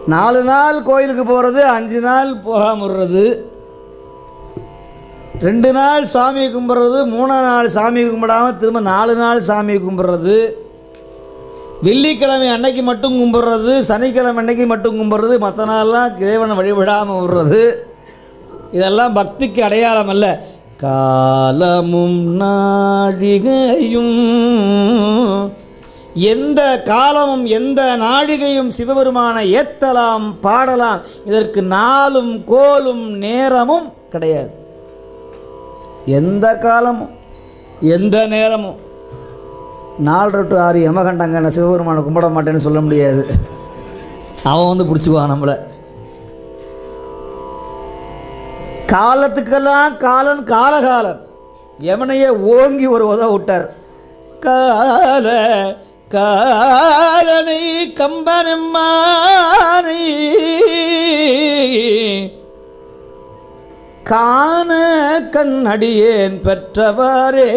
நாலு நாள் கோயிலுக்கு போகிறது அஞ்சு நாள் போகாம விடுறது ரெண்டு நாள் சாமி கும்பிட்றது மூணாம் நாள் சாமி கும்பிடாமல் திரும்ப நாலு நாள் சாமி கும்பிட்றது வெள்ளிக்கிழமை அன்னைக்கு மட்டும் கும்பிட்றது சனிக்கிழமை அன்னைக்கு மட்டும் கும்பிட்றது மற்ற நாள்லாம் இறைவனை வழிபடாமல் விடுறது இதெல்லாம் பக்திக்கு அடையாளம் அல்ல காலமும் நாழிகையும் எந்த காலமும் எந்த நாழிகையும் சிவபெருமானை ஏத்தலாம் பாடலாம் இதற்கு நாளும் கோலும் நேரமும் கிடையாது எந்த காலமும் எந்த நேரமும் நாலு டு ஆறு யமகண்டாங்க நான் சிவபெருமானை கும்பிட மாட்டேன்னு சொல்ல முடியாது அவன் வந்து பிடிச்சிக்குவான் நம்மளை காலத்துக்கெல்லாம் காலன் காலகாலன் யமனையே ஓங்கி ஒரு உதவ விட்டார் கால காலனை கம்பனம்மானை காண கண்ணடியேன் பெற்றவாரே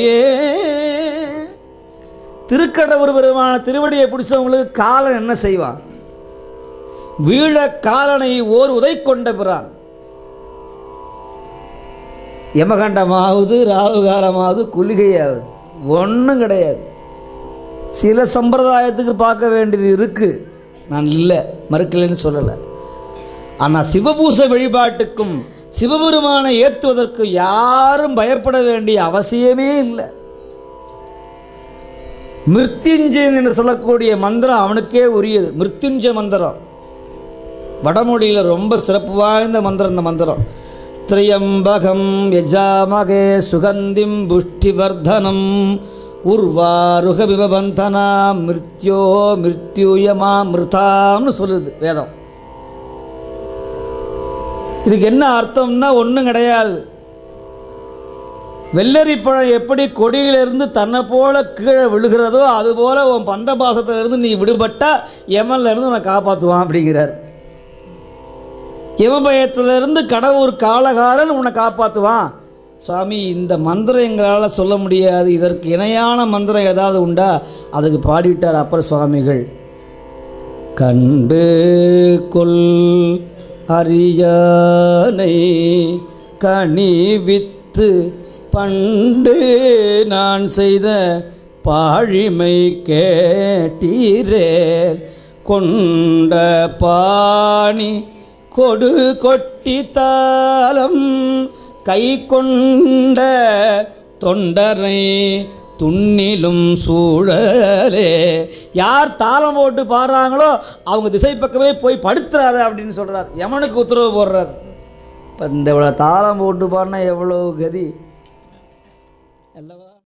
திருக்கடவுர் பெருமான திருவடியை பிடிச்சவங்களுக்கு காலன் என்ன செய்வான் வீழ காலனை ஓர் உதை கொண்ட பிறான் யமகண்டமாவது ராகு காலமாவது குளிகையாவது ஒன்றும் கிடையாது சில சம்பிரதாயத்துக்கு பார்க்க வேண்டியது இருக்குது நான் இல்லை மறுக்கலைன்னு சொல்லலை ஆனால் சிவபூச வழிபாட்டுக்கும் சிவபெருமானை ஏற்றுவதற்கு யாரும் பயப்பட வேண்டிய அவசியமே இல்லை மிருத்யுஞ்சயன் என்று சொல்லக்கூடிய மந்திரம் அவனுக்கே உரியது மிருத்யுஞ்சய மந்திரம் வடமொழியில் ரொம்ப சிறப்பு வாய்ந்த மந்திரம் இந்த மந்திரம் திரியம்பகம் யஜாமகே சுகந்திம் புஷ்டிவர்தனம் உர்வாருக விபபந்தனா மிருத்யோ மிருத்யூயமா மிருதாம்னு சொல்லுது வேதம் இதுக்கு என்ன அர்த்தம்னா ஒன்றும் கிடையாது வெள்ளரிப்பழம் எப்படி கொடியிலிருந்து தன்னை போல கீழே விழுகிறதோ அதுபோல உன் பந்த பாசத்திலிருந்து நீ விடுபட்டா யமன்ல இருந்து உன்னை காப்பாற்றுவான் அப்படிங்கிறார் யமபயத்திலிருந்து கடவுள் காலகாலன் உன்னை காப்பாற்றுவான் சுவாமி இந்த மந்திரம் எங்களால் சொல்ல முடியாது இதற்கு இணையான மந்திரம் ஏதாவது உண்டா அதுக்கு பாடிவிட்டார் அப்பர் சுவாமிகள் கண்டு கொல் அரியானை கனி வித்து பண்டு நான் செய்த பாழிமை கேட்டீரே கொண்ட பாணி கொடு கொட்டி தாளம் கை கொண்ட தொண்டரை துண்ணிலும் சூழலே யார் தாளம் போட்டு பாடுறாங்களோ அவங்க திசை பக்கமே போய் படுத்துறாரு அப்படின்னு சொல்றார் யமனுக்கு உத்தரவு போடுறார் இப்போ இந்த இவ்வளோ தாளம் போட்டு பாடினா எவ்வளோ கதி அல்லவா